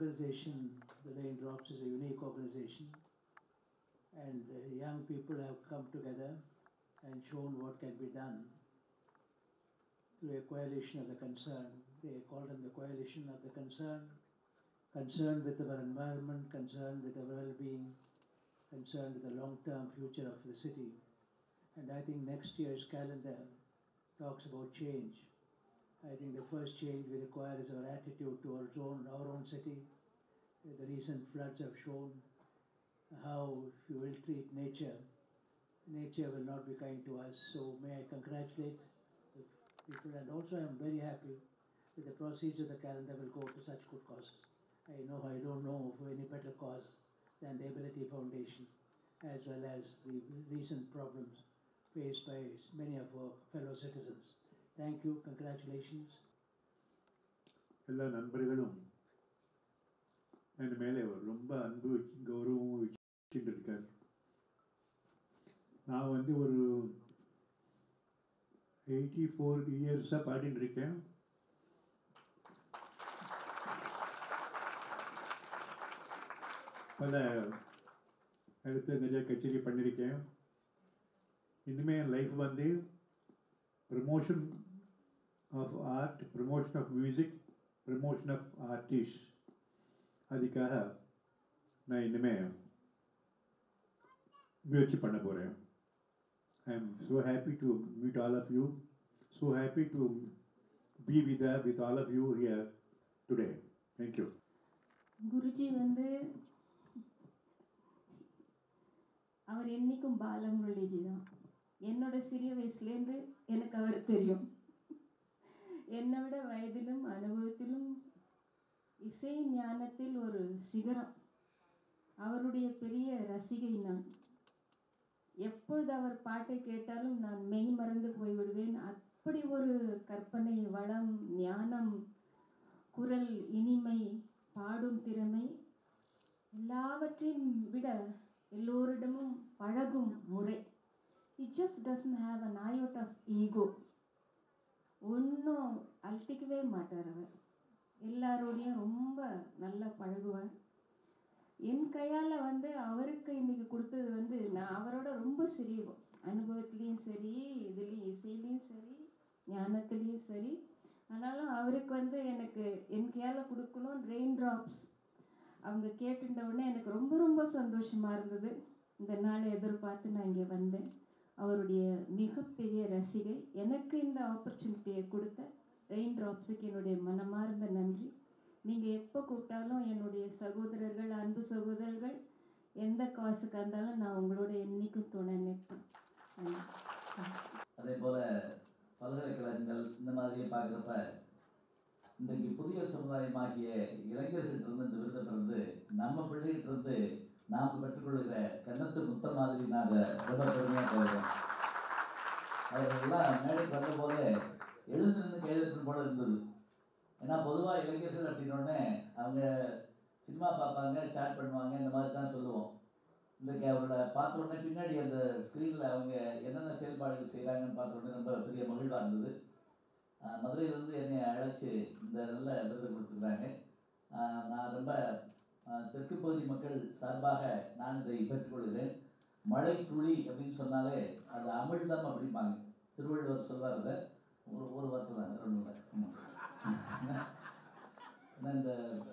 organization, the Raindrops, is a unique organization, and uh, young people have come together and shown what can be done through a coalition of the concern. They call them the coalition of the concern, concerned with our environment, concerned with our well-being, concerned with the long-term future of the city. And I think next year's calendar talks about change. I think the first change we require is our attitude towards own, our own city. The recent floods have shown how if you will treat nature, nature will not be kind to us. So may I congratulate the people and also I'm very happy that the proceeds of the calendar will go to such good causes. I know I don't know of any better cause than the Ability Foundation as well as the recent problems faced by many of our fellow citizens. Thank you, congratulations. எல்லா நண்பர்களும் என் மேலே ஒரு ரொம்ப அன்பு வச்சு கௌரவமும் வச்சுட்டு இருக்கார் நான் வந்து ஒரு எயிட்டி ஃபோர் இயர்ஸாக பாடிட்டு இருக்கேன் பல அடுத்து நிறைய கச்சேரி பண்ணியிருக்கேன் இனிமேல் என் லைஃப் வந்து promotion of art promotion of music promotion of artist அதுக்காக நான் இனிமேல் முயற்சி பண்ண போகிறேன் I am so happy to meet all of you so happy to be with with all of you here today thank you Guruji வந்து அவர் என்னைக்கும் பாலமுரளிஜி தான் என்னோட சிறிய வயசுலேருந்து எனக்கு அவர் தெரியும் என்னை விட வயதிலும் அனுபவத்திலும் இசை ஞானத்தில் ஒரு சிகரம் அவருடைய பெரிய ரசிகை நான் எப்பொழுது அவர் பாட்டை கேட்டாலும் நான் மெய் மறந்து போய்விடுவேன் அப்படி ஒரு கற்பனை வளம் ஞானம் குரல் இனிமை பாடும் திறமை எல்லாவற்றையும் விட எல்லோரிடமும் பழகும் முறை it just doesn't have an iota of ego ஒன்றும் அழட்டிக்கவே மாட்டார் அவர் எல்லாரோடையும் ரொம்ப நல்லா பழகுவார் என் கையால் வந்து அவருக்கு இன்னைக்கு கொடுத்தது வந்து நான் அவரோட ரொம்ப சிறியவோம் அனுபவத்துலேயும் சரி இதுலேயும் இசையிலையும் சரி ஞானத்துலேயும் சரி ஆனாலும் அவருக்கு வந்து எனக்கு என் கையால் கொடுக்கணும் ரெயின் ட்ராப்ஸ் அவங்க கேட்டுட்ட உடனே எனக்கு ரொம்ப ரொம்ப சந்தோஷமாக இருந்தது இந்த நாளை எதிர்பார்த்து நான் இங்கே வந்தேன் அவருடைய மிகப்பெரிய ரசிகை எனக்கு இந்த ஆப்பர்ச்சுனிட்டியை கொடுத்த ரெயின் ட்ராப்ஸுக்கு என்னுடைய மனமார்ந்த நன்றி நீங்கள் எப்போ கூப்பிட்டாலும் என்னுடைய சகோதரர்கள் அன்பு சகோதரர்கள் எந்த காசுக்கு இருந்தாலும் நான் உங்களோட என்னைக்கும் துணை நிற்பேன் நன்றி. அதே போல் பல்கலைக்கழகங்கள் இந்த மாதிரியே பார்க்குறப்ப இன்றைக்கு புதிய சமுதாயமாகிய இளைஞர்கள்ட்ட இருந்து இந்த விருதை பெறுந்து நம்ம பிள்ளைகிட்ட இருந்து நாம் பெற்றுக்கொள்கிற கன்னத்து முத்த மாதிரி நாங்கள் ரொம்ப பெருமையாக போகிறோம் அவர்களெல்லாம் மேடைக்கு வந்த போதே எழுந்து நின்று கைதட்டும் போல இருந்தது ஏன்னா பொதுவாக இளைஞர்கள் அப்படின்னோடனே அவங்க சினிமா பார்ப்பாங்க சேட் பண்ணுவாங்க இந்த மாதிரி தான் சொல்லுவோம் இன்றைக்கி அவங்கள பார்த்த உடனே பின்னாடி அந்த ஸ்க்ரீனில் அவங்க என்னென்ன செயல்பாடுகள் செய்கிறாங்கன்னு பார்த்த உடனே ரொம்ப பெரிய மகிழ்வாக இருந்தது ஆஹ் மதுரையிலேருந்து என்னை அழைச்சி இந்த நல்ல விருது கொடுத்துருக்காங்க ஆஹ் நான் ரொம்ப ஆஹ் தெற்கு பகுதி மக்கள் சார்பாக நான் இதை பெற்றுக்கொள்கிறேன் மழை துளி அப்படின்னு சொன்னாலே அது அமிழ்தம் அப்படிம்பாங்க திருவள்ளுவர் சொல்வார் அதை ஒரு ஒரு வார்த்தை தான் ரெண்டு இல்லை ஏன்னா இந்த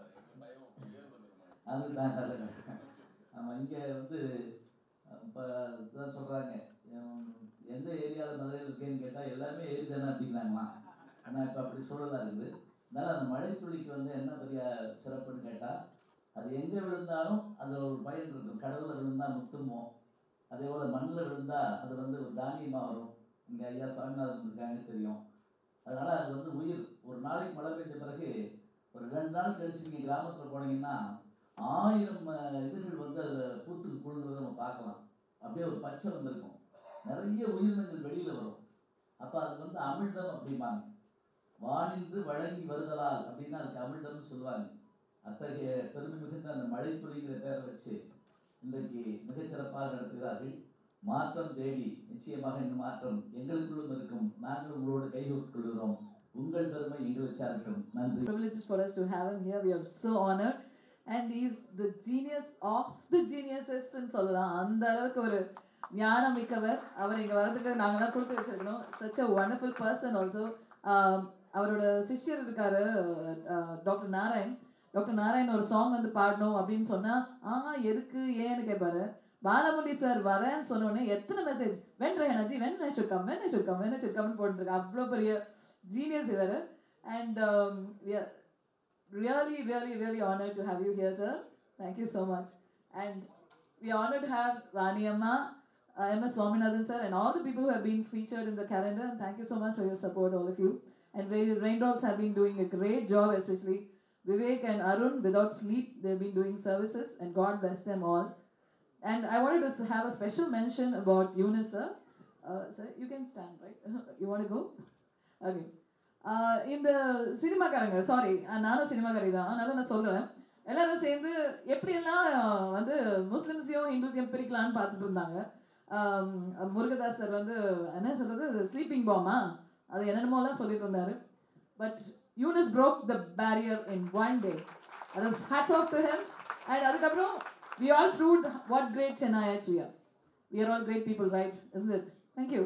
அதுதான் அதுதான் ஆமாம் இங்கே வந்து இப்போ இதான் சொல்கிறாங்க எந்த ஏரியாவில் மதுரையில் இருக்கேன்னு கேட்டால் எல்லாமே ஏரி தானே அப்படிங்கிறாங்களாம் ஆனால் இப்போ அப்படி சூழலாக இருக்குது அதனால் அந்த மழை துளிக்கு வந்து என்ன பெரிய சிறப்புன்னு கேட்டால் அது எங்கே விழுந்தாலும் அதில் ஒரு பயன் இருக்கும் கடலில் விழுந்தால் முத்துமோ அதே போல் மண்ணில் விழுந்தால் அது வந்து ஒரு தானியமாக வரும் இங்கே ஐயா சுவாமிநாதன் இருக்காங்க தெரியும் அதனால் அது வந்து உயிர் ஒரு நாளைக்கு மழை பெஞ்ச பிறகு ஒரு ரெண்டு நாள் கழிச்சு நீங்கள் கிராமத்தில் போனீங்கன்னா ஆயிரம் அஹ், இதுகள் வந்து அதில் பூத்து குழுங்கிறத நம்ம பார்க்கலாம் அப்படியே ஒரு பச்சை வந்திருக்கும் நிறைய உயிரினங்கள் வெளியில் வரும் அப்போ அது வந்து அமிழ்தம் அப்படிம்பாங்க வானின்று வழங்கி வருதலால் அப்படின்னா அதுக்கு அமிழ்தம்னு சொல்லுவாங்க அத்தகைய பெருமை மிகுந்த அந்த மழை துளிங்கிற பேரை வச்சு இன்றைக்கு மிகச்சிறப்பாக நடத்துகிறார்கள் மாற்றம் தேடி நிச்சயமாக இந்த மாற்றம் எங்களுக்குள்ளும் இருக்கும் நாங்கள் உங்களோடு கைகோர்த்துக் கொள்கிறோம் உங்கள் பெருமை எங்களுக்கு சாரட்டும் நன்றி privilege for us to have him here. We are so honored. And is the genius of the ஜீனியஸஸ்ன்னு சொல்லலாம் அந்த அளவுக்கு ஒரு ஞானம் மிக்கவர் அவர் இங்கே வரதுக்கு நாங்களாம் கொடுத்து வச்சிருக்கணும் such a wonderful person also அவரோட சிஷ்யர் இருக்காரு டாக்டர் நாராயண் டாக்டர் நாராயண் ஒரு சாங் வந்து பாடணும் அப்படின்னு சொன்னா ஆ எதுக்கு ஏன்னு கேட்பாரு பாலமுடி சார் வரேன்னு சொன்ன உடனே எத்தனை message when Rahanaji when I should come when I should come when I should come போட்டுருக்கு அவ்வளோ பெரிய ஜீனியஸ் இவர் and really, really, really honored to have you here, sir. Thank you so much. And we are honored to have Vani Amma, uh, MS Swaminathan, sir, and all the people who have been featured in the calendar. And thank you so much for your support, all of you. And Rain- Raindrops have been doing a great job, especially Vivek and Arun. Without sleep, they've been doing services, and God bless them all. And I wanted to s- have a special mention about Eunice, sir. Uh, sir, you can stand, right? you want to go? Okay. Ah இந்த சினிமாக்காரங்க sorry நானும் சினிமாக்காரி தான் அதனால நான் சொல்கிறேன் எல்லாரும் சேர்ந்து எப்படியெல்லாம் வந்து முஸ்லிம்ஸையும் ஹிந்துஸையும் பிரிக்கலான்னு பார்த்துட்டு இருந்தாங்க ஆம், முருகதாஸ் சார் வந்து என்ன சொல்கிறது ஸ்லீப்பிங் பாமா அது என்னென்னமோலாம் சொல்லிட்டு இருந்தாரு பட் யூனிஸ் broke the barrier in one day அது was hats off to him and அதுக்கப்புறம் we all proved what great Chennai ஆச்சு we are all great people right is it thank you